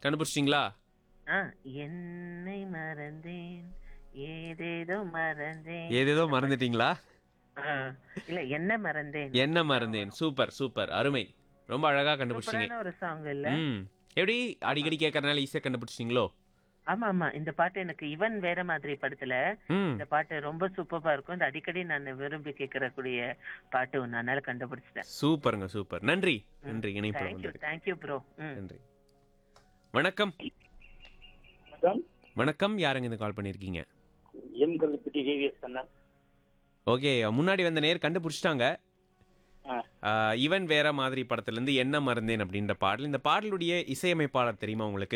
கண்டுபிடிச்சிங்களா ஆ என்னை மறந்தேன் ஏதேதோ மறந்தேன் ஏதேதோ மறந்துட்டீங்களா ஆ, இல்ல என்ன மறந்தேன் என்ன மறந்தேன் சூப்பர் சூப்பர் அருமை ரொம்ப அழகா கண்டுபிடிச்சிங்க சூப்பரான ஒரு சாங் இல்ல ம் எப்படி அடிக்கடி கேட்கறதுனால ஈஸியா கண்டுபிடிச்சிங்களோ ஆமா ஆமா இந்த பாட்டு எனக்கு இவன் வேற மாதிரி படத்துல ம் இந்த பாட்டு ரொம்ப சூப்பரா இருக்கும் இந்த அடிக்கடி நான் விரும்பி கேட்கறக்கூடிய பாட்டு ஒண்ணு அதனால கண்டுபிடிச்சிட்டேன் சூப்பருங்க சூப்பர் நன்றி நன்றி இணைப்புல தேங்க்யூ வந்ததுக்கு தேங்க்யூ ப்ரோ ம் நன்றி வணக்கம் வணக்கம் வணக்கம் யாருங்க இந்த கால் பண்ணிருக்கீங்க M Kalluppatti KVS Kannan okay முன்னாடி வந்த நேர் கண்டுபிடிச்சிட்டாங்க ஆ. ஆஹ், இவன் வேற மாதிரி படத்துல இருந்து என்ன மறந்தேன் அப்படின்ற பாடல் இந்த பாடலுடைய இசையமைப்பாளர் தெரியுமா உங்களுக்கு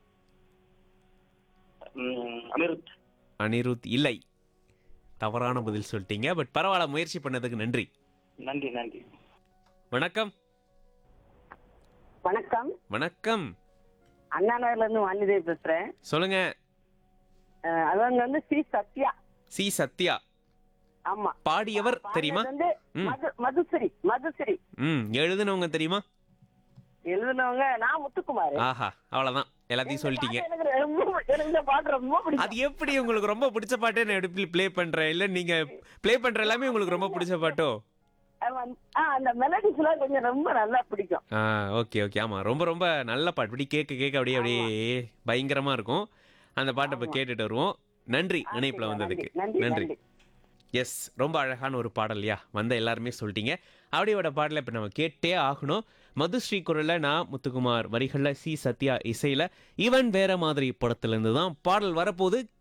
ம், அனிருத் அனிருத் இல்லை தவறான பதில் சொல்லிட்டீங்க பட் பரவாயில்ல முயற்சி பண்ணதுக்கு நன்றி நன்றி நன்றி வணக்கம் வணக்கம் வணக்கம் அண்ணா நகர்ல இருந்து வாணிதேவி பேசுறேன் சொல்லுங்க அஹ் அவங்க வந்து சி சத்யா சி சத்யா ஆமா பாடியவர் தெரியுமா பாடினது வந்து ம். மது மதுஸ்ரீ மதுஸ்ரீ ம் எழுதுனவங்க தெரியுமா எழுதுனவங்க நான் முத்துக்குமார் ஆஹா அவ்வளவுதான் எல்லாத்தையும் சொல்லிட்டீங்க எனக்கு ரொம்ப எனக்கு இந்த பாட்டு ரொம்ப பிடிக்கும் அது எப்படி உங்களுக்கு ரொம்ப பிடிச்ச பாட்டே நான் எப்படி ப்ளே பண்றேன் இல்ல நீங்க ப்ளே பண்ற எல்லாமே உங்களுக்கு ரொம்ப பிடிச்ச பாட்டோ அது வந்து- ஆ, அந்த மெலடிஸ் எல்லாம் கொஞ்சம் ரொம்ப நல்லா பிடிக்கும் ஆ ஓகே ஓகே ஆமா ரொம்ப ரொம்ப நல்ல பாட்டு இப்படி கேட்க கேட்க அப்படியே அப்படியே பயங்கரமா இருக்கும் அந்த பாட்டை இப்ப கேட்டுட்டு வருவோம் நன்றி இணைப்புல வந்ததுக்கு நன்றி நன்றி நன்றி எஸ் ரொம்ப அழகான ஒரு பாடல்யா வந்த எல்லாருமே சொல்லிட்டீங்க அப்படியோட பாடலை இப்போ நம்ம கேட்டே ஆகணும் மதுஸ்ரீ குரல்ல நான் முத்துக்குமார் வரிகளில் சி சத்யா இசையில இவன் வேற மாதிரி படத்துல இருந்து தான் பாடல் வரப்போது